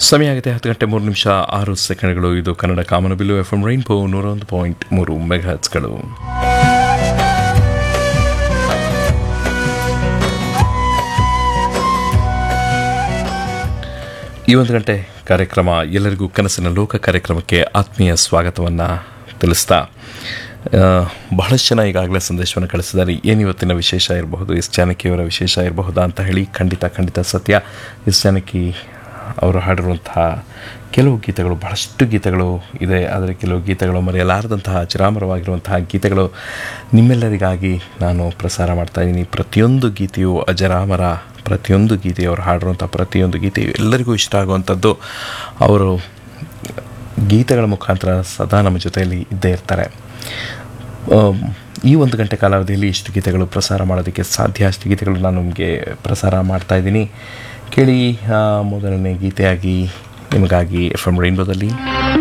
ಸಮಯ ಆಗಿದೆ ಹತ್ತು ಗಂಟೆ ಮೂರು ನಿಮಿಷ ಆರು ಸೆಕೆಂಡ್ಗಳು ಇದು ಕನ್ನಡ ಕಾಮನಬಿಲ್ಲು ಎಫ್ ಎಂ ರೈನ್ಬೋ ನೂರ ಒಂದು ಪಾಯಿಂಟ್ ಮೂರು ಮೆಗಾಹತ್ಸ್ಗಳು ಈ ಒಂದು ಗಂಟೆ ಕಾರ್ಯಕ್ರಮ ಎಲ್ಲರಿಗೂ ಕನಸಿನ ಲೋಕ ಕಾರ್ಯಕ್ರಮಕ್ಕೆ ಆತ್ಮೀಯ ಸ್ವಾಗತವನ್ನು ತಿಳಿಸ್ತಾ ಆ, ಬಹಳಷ್ಟು ಜನ ಈಗಾಗಲೇ ಸಂದೇಶವನ್ನು ಕಳಿಸಿದ್ದಾರೆ ಏನು ಇವತ್ತಿನ ವಿಶೇಷ ಇರಬಹುದು ಎಸ್ ಜಾನಕಿಯವರ ವಿಶೇಷ ಇರಬಹುದಾ ಅಂತ ಹೇಳಿ ಖಂಡಿತ ಖಂಡಿತ ಸತ್ಯ ಎಸ್ ಜಾನಕಿ ಅವರು ಹಾಡಿರುವಂತಹ ಕೆಲವು ಗೀತೆಗಳು ಬಹಳಷ್ಟು ಗೀತೆಗಳು ಇದೆ ಆದರೆ ಕೆಲವು ಗೀತೆಗಳು ಮರೆಯಲಾರದಂತಹ ಅಜರಾಮರವಾಗಿರುವಂತಹ ಗೀತೆಗಳು ನಿಮ್ಮೆಲ್ಲರಿಗಾಗಿ ನಾನು ಪ್ರಸಾರ ಮಾಡ್ತಾ ಇದ್ದೀನಿ ಪ್ರತಿಯೊಂದು ಗೀತೆಯು ಅಜರಾಮರ ಪ್ರತಿಯೊಂದು ಗೀತೆಯು ಅವರು ಹಾಡಿರುವಂಥ ಪ್ರತಿಯೊಂದು ಗೀತೆಯು ಎಲ್ಲರಿಗೂ ಇಷ್ಟ ಆಗುವಂಥದ್ದು ಅವರು ಗೀತೆಗಳ ಮುಖಾಂತರ ಸದಾ ನಮ್ಮ ಜೊತೆಯಲ್ಲಿ ಇದ್ದೇ ಇರ್ತಾರೆ ಆಮ್, ಈ ಒಂದು ಗಂಟೆ ಕಾಲಾವಧಿಯಲ್ಲಿ ಇಷ್ಟು ಗೀತೆಗಳು ಪ್ರಸಾರ ಮಾಡೋದಕ್ಕೆ ಸಾಧ್ಯ ಅಷ್ಟು ಗೀತೆಗಳು ನಾನು ನಿಮಗೆ ಪ್ರಸಾರ ಮಾಡ್ತಾ ಇದ್ದೀನಿ ಕೇಳಿ ಆ, ಮೊದಲನೇ ಗೀತೆಯಾಗಿ ನಿಮಗಾಗಿ ಎಫ್ ಎಮ್ ರೈನ್ಬೋದಲ್ಲಿ